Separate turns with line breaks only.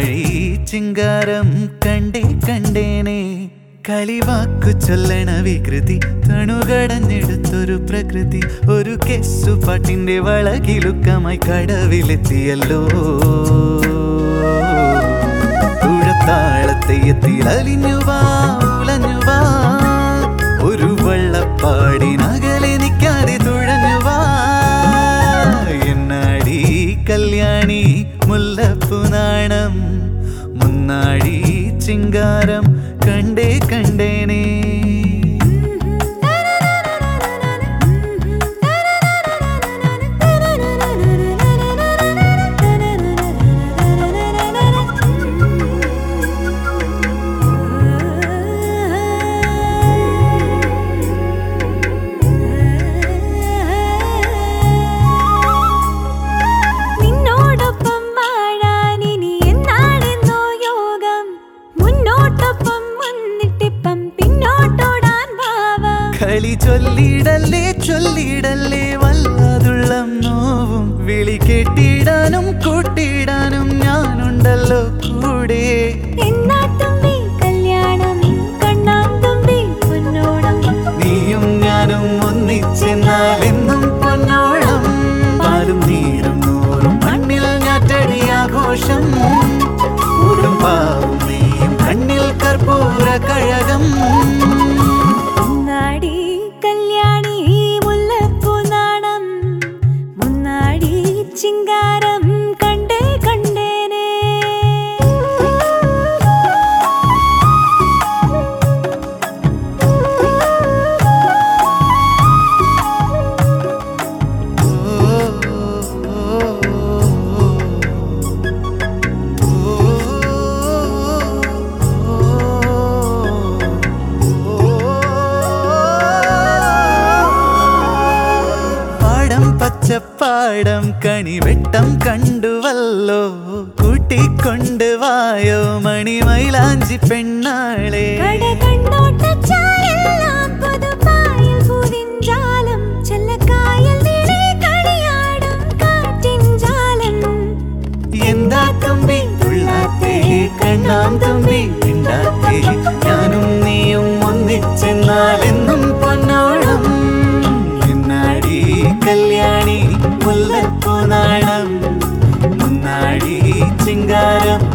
മുന്നാഴി ചിങ്കാരം കണ്ടേ കണ്ടേനെ കളിവാക്കു ചൊല്ലണ വികൃതി തണുകടഞ്ഞെടുത്തൊരു പ്രകൃതി ഒരു കെസ്സുപാട്ടിന്റെ വളകിലുക്കമായി കടവിലെത്തിയല്ലോ തുഴത്താളത്തെയ്യത്തിൽ അലിഞ്ഞു വാ ഉലഞ്ഞു വാ ഒരു വള്ളപ്പാടിനകലെ നിൽക്കാതെ തുഴഞ്ഞു വാ എന്നാടി കല്യാണി മുല്ലപ്പു നാണം മുന്നാടി ചിങ്കാരം കണ്ടേ കണ്ടേനേ
നിന്നോടൊപ്പം വാഴാൻ ഇനി എന്നാണെന്നോ യോഗം മുന്നോട്ടൊപ്പം വന്നിട്ടിപ്പം പിന്നോട്ടോടാൻ ഭാവം
കളി ചൊല്ലിടല്ലേ ചൊല്ലിടല്ലേ വല്ലാതുള്ളം നോവും വിളി കെട്ടിടാനും കൂട്ടിടാനും ഞാനുണ്ടല്ലോ കൂടെ
എന്നാത്തുമ്പി കല്യാണം കണ്ണാം തുമ്പി പൊന്നോണം
നീയും ഞാനും ഒന്നിച്ചെന്നാൽ എന്നും പൊന്നോളം പാലും നീരും നൂറും മണ്ണിൽ ഞാറ്റടി ആഘോഷം ഊടും പാവും നീയും കണ്ണിൽ കർപ്പൂര കഴകം
മുന്നാടി കല്യാണി മുല്ലപ്പൂ നാണം മുന്നാടി ചിങ്കാരം കണ്ടേ കണ്ടേനെ
പാടം പച്ചപ്പാടം കണിവെട്ടം കണ്ടുവല്ലോ കൂട്ടിക്കൊണ്ട് വായോ മണിമൈലാഞ്ചി പെണ്ണാളെ
കട കണ്ണോട്ടച്ചായെല്ലാം പുതുപ്പായൽ പൂവിൻജാലം ചെല്ലക്കായൽ നിളെ കളിയാടും കാറ്റിൻ ജാലം
എന്താ തമ്പി തുള്ളാത്തേ കണ്ണാം തമ്പി മിണ്ടാത്തേ ഞാനും നീയും ഒന്നിച്ചെന്നാൽ എന്നും പൊന്നോളം എന്നാടി കല്യാണി മുല്ലപ്പൂ നാണം മുന്നാടി ചിങ്കാരം